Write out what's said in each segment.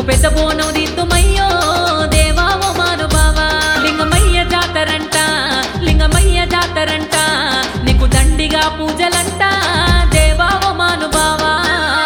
నీకు పెద్ద బోనం దిద్దుమయ్యో దేవా ఓ మానుభావా లింగమయ్య జాతరంట లింగమయ్య జాతరంట నీకు దండిగా పూజలంట దేవా ఓ మానుభావా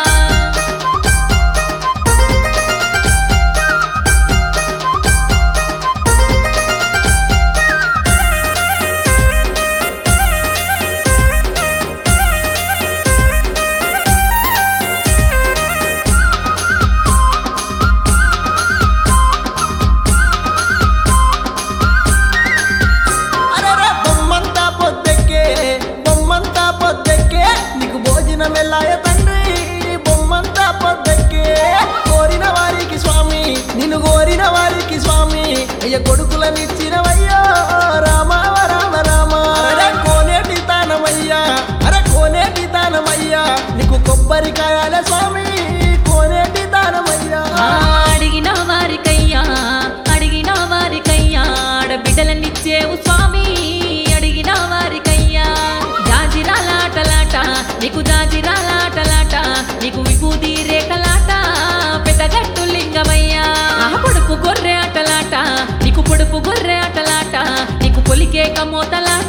అరెరే బొమ్మంతా పొద్దెక్కే బొమ్మంతా పొద్దెక్కే నీకు భోజనం ఎల్లాయ తండ్రి బొమ్మంతా పొద్దెక్కే కోరిన వారికి స్వామి నిన్ను కోరిన వారికి స్వామి అయ్య కొడుకులనిచ్చినవయ్యో రామ రామ రామ అరే కోనేటి తానమయ్యా అరే కోనేటి తానమయ్యా నీకు కొబ్బరికాయాల స్వామి కోనేటి తానమయ్యా ఆ, అడిగిన వారికయ్యా అడిగిన వారికయ్యా ఆడబిడ్డలనిచ్చేవు స్వామి అడిగిన వారికయ్యా జాజిరాలాటలాట నీకు జాజిరాలాటలాట నీకు విభూతి రేఖలాట పెద్దగట్టు లింగమయ్యా ఆ పొడుపు గొర్రె ఆటలాట నీకు పొడుపు గొర్రె ఆటలాట నీకు పొలికేక మోతలాట